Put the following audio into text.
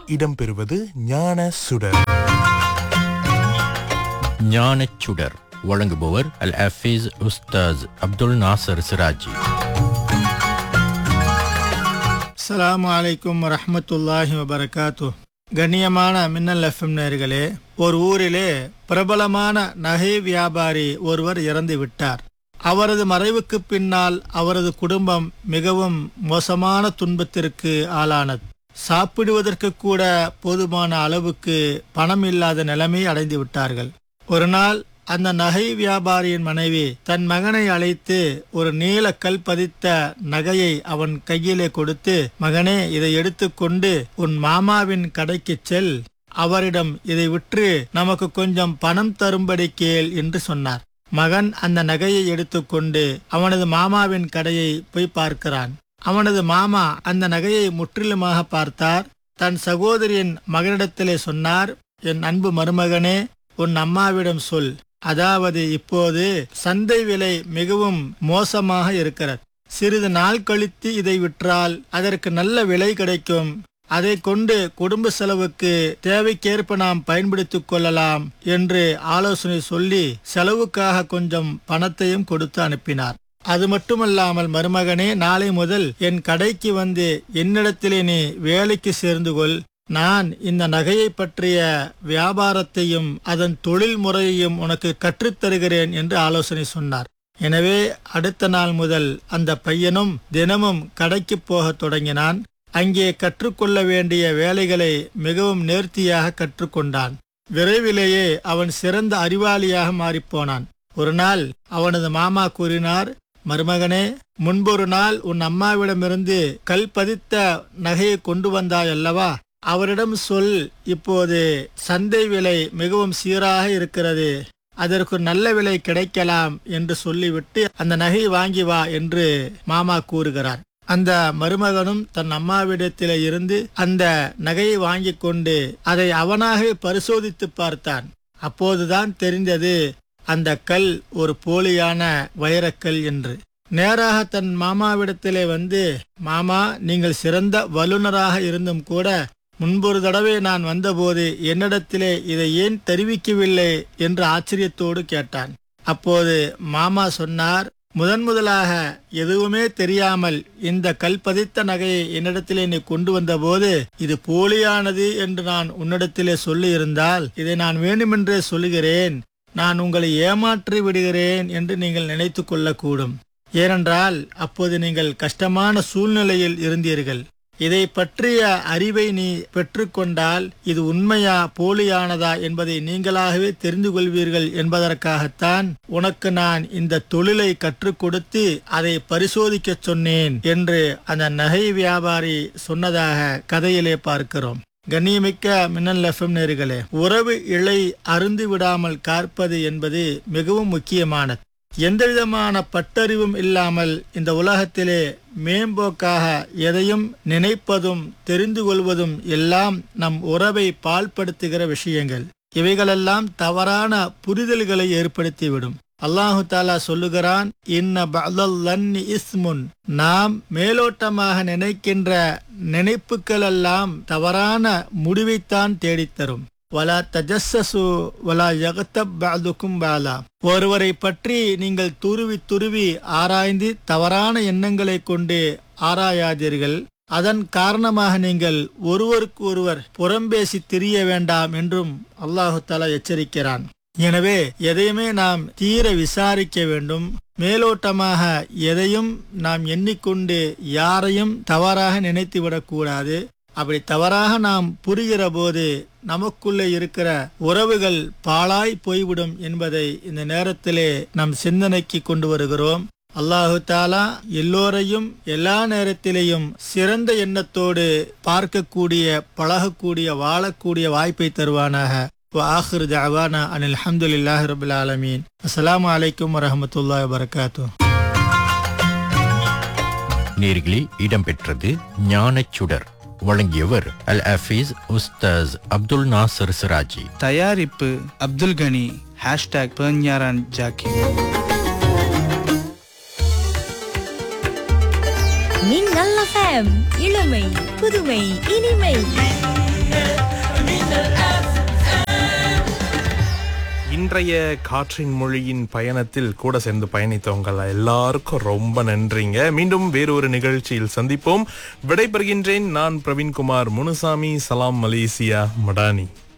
இடம்பெறுவது ஞான சுடர் ஞானச்சுடர் வழங்குபவர் அல் ஹஃபீஸ் உஸ்தாஸ் அப்துல் நாசர் சிராஜி அஸ்ஸலாமு அலைக்கும் வரஹ்மத்துல்லாஹி வபரகாத்து கண்ணியமான மின்னல் எஃப்எம் நேர்களே ஒரு ஊரிலே பிரபலமான நகை வியாபாரி ஒருவர் இறந்து விட்டார் அவரது மறைவுக்கு பின்னால் அவரது குடும்பம் மிகவும் மோசமான துன்பத்திற்கு ஆளானது சாப்பிடுவதற்கு கூட போதுமான அளவுக்கு பணம் இல்லாத நிலைமை அடைந்து விட்டார்கள் ஒரு நாள் அந்த நகை வியாபாரியின் மனைவி தன் மகனை அழைத்து ஒரு நீல கல் பதித்த நகையை அவன் கையிலே கொடுத்து மகனே இதை எடுத்துக்கொண்டு உன் மாமாவின் கடைக்கு செல் அவரிடம் இதை விற்று நமக்கு கொஞ்சம் பணம் தரும்படி கேள் என்று சொன்னார் மகன் அந்த நகையை எடுத்துக்கொண்டு அவனது மாமாவின் கடையை போய் பார்க்கிறான் அவனது மாமா அந்த நகையை முற்றிலுமாக பார்த்தார் தன் சகோதரியின் மகனிடத்திலே சொன்னார் என் அன்பு மருமகனே உன் அம்மாவிடம் சொல் அதாவது இப்போது சந்தை விலை மிகவும் மோசமாக இருக்கிறது சிறிது நாள் கழித்து இதை விற்றால் அதற்கு நல்ல விலை கிடைக்கும் அதை கொண்டு குடும்ப செலவுக்கு தேவைக்கேற்ப நாம் பயன்படுத்திக் கொள்ளலாம் என்று ஆலோசனை சொல்லி செலவுக்காக கொஞ்சம் பணத்தையும் கொடுத்து அனுப்பினார் அது மட்டுமல்லாமல் மருமகனே நாளை முதல் என் கடைக்கு வந்து என்னிடத்திலே நீ வேலைக்கு சேர்ந்து கொள் நான் இந்த நகையை பற்றிய வியாபாரத்தையும் அதன் தொழில் முறையையும் உனக்கு கற்றுத்தருகிறேன் என்று ஆலோசனை சொன்னார் எனவே அடுத்த நாள் முதல் அந்த பையனும் தினமும் கடைக்கு போகத் தொடங்கினான் அங்கே கற்றுக்கொள்ள வேண்டிய வேலைகளை மிகவும் நேர்த்தியாக கற்றுக்கொண்டான் விரைவிலேயே அவன் சிறந்த அறிவாளியாக மாறிப்போனான் ஒரு நாள் அவனது மாமா கூறினார் மருமகனே முன்பொரு நாள் உன் அம்மாவிடமிருந்து கல் பதித்த நகையை கொண்டு வந்தாய் அல்லவா அவரிடம் சொல் இப்போது சந்தை விலை மிகவும் சீராக இருக்கிறது அதற்கு நல்ல விலை கிடைக்கலாம் என்று சொல்லிவிட்டு அந்த நகை வாங்கி வா என்று மாமா கூறுகிறார் அந்த மருமகனும் தன் அம்மாவிடத்திலே இருந்து அந்த நகையை வாங்கி கொண்டு அதை அவனாகவே பரிசோதித்து பார்த்தான் அப்போதுதான் தெரிந்தது அந்த கல் ஒரு போலியான வைரக்கல் என்று நேராக தன் மாமாவிடத்திலே வந்து மாமா நீங்கள் சிறந்த வல்லுநராக இருந்தும் கூட முன்பொரு தடவை நான் வந்தபோது என்னிடத்திலே இதை ஏன் தெரிவிக்கவில்லை என்று ஆச்சரியத்தோடு கேட்டான் அப்போது மாமா சொன்னார் முதன் முதலாக எதுவுமே தெரியாமல் இந்த கல் பதித்த நகையை என்னிடத்திலே நீ கொண்டு வந்தபோது இது போலியானது என்று நான் உன்னிடத்திலே சொல்லியிருந்தால் இதை நான் வேண்டுமென்றே சொல்லுகிறேன் நான் உங்களை ஏமாற்றி விடுகிறேன் என்று நீங்கள் நினைத்து கொள்ளக்கூடும் ஏனென்றால் அப்போது நீங்கள் கஷ்டமான சூழ்நிலையில் இருந்தீர்கள் இதை பற்றிய அறிவை நீ பெற்றுக்கொண்டால் இது உண்மையா போலியானதா என்பதை நீங்களாகவே தெரிந்து கொள்வீர்கள் என்பதற்காகத்தான் உனக்கு நான் இந்த தொழிலை கற்றுக் கொடுத்து அதை பரிசோதிக்கச் சொன்னேன் என்று அந்த நகை வியாபாரி சொன்னதாக கதையிலே பார்க்கிறோம் கண்ணியமிக்க மின்னல் எஃப்எம் நேர்களே உறவு இழை அருந்து விடாமல் காற்பது என்பது மிகவும் முக்கியமானது எந்தவிதமான பட்டறிவும் இல்லாமல் இந்த உலகத்திலே மேம்போக்காக எதையும் நினைப்பதும் தெரிந்து கொள்வதும் எல்லாம் நம் உறவை பால்படுத்துகிற விஷயங்கள் இவைகளெல்லாம் தவறான புரிதல்களை ஏற்படுத்திவிடும் அல்லாஹு தாலா சொல்லுகிறான் இன்ன பலல்லன்னி இஸ்முன் நாம் மேலோட்டமாக நினைக்கின்ற நினைப்புகள் எல்லாம் தவறான முடிவைத்தான் தேடித்தரும் வலா தஜஸ்ஸசு வலா யகத்தப் பாதுக்கும் பாலா ஒருவரை பற்றி நீங்கள் துருவி துருவி ஆராய்ந்து தவறான எண்ணங்களை கொண்டு ஆராயாதீர்கள் அதன் காரணமாக நீங்கள் ஒருவருக்கு ஒருவர் புறம்பேசி திரிய வேண்டாம் என்றும் அல்லாஹு தாலா எச்சரிக்கிறான் எனவே எதையுமே நாம் தீர விசாரிக்க வேண்டும் மேலோட்டமாக எதையும் நாம் எண்ணிக்கொண்டு யாரையும் தவறாக நினைத்து விடக்கூடாது அப்படி தவறாக நாம் புரிகிற போது நமக்குள்ளே இருக்கிற உறவுகள் பாழாய் போய்விடும் என்பதை இந்த நேரத்திலே நம் சிந்தனைக்கு கொண்டு வருகிறோம் அல்லாஹு தாலா எல்லோரையும் எல்லா நேரத்திலேயும் சிறந்த எண்ணத்தோடு பார்க்கக்கூடிய பழகக்கூடிய வாழக்கூடிய வாய்ப்பை தருவானாக وآخر دعوانا أن الحمد لله رب العالمين السلام عليكم ورحمة الله وبركاته நேர்களே இடம்பெற்றது ஞானச்சுடர் வழங்கியவர் அல் ஹஃபீஸ் உஸ்தாஸ் அப்துல் நாசர் சிராஜி தயாரிப்பு அப்துல் கனி ஹேஷ்டாக் பெர்ஞாரான் ஜாக்கி மின்னல் எஃப்எம் இளமை புதுமை இனிமை இன்றைய காற்றின் மொழியின் பயணத்தில் கூட சேர்ந்து பயணித்தவங்க எல்லாருக்கும் ரொம்ப நன்றிங்க மீண்டும் வேறொரு நிகழ்ச்சியில் சந்திப்போம் விடைபெறுகின்றேன் நான் பிரவீன்குமார் முனுசாமி சலாம் மலேசியா மடானி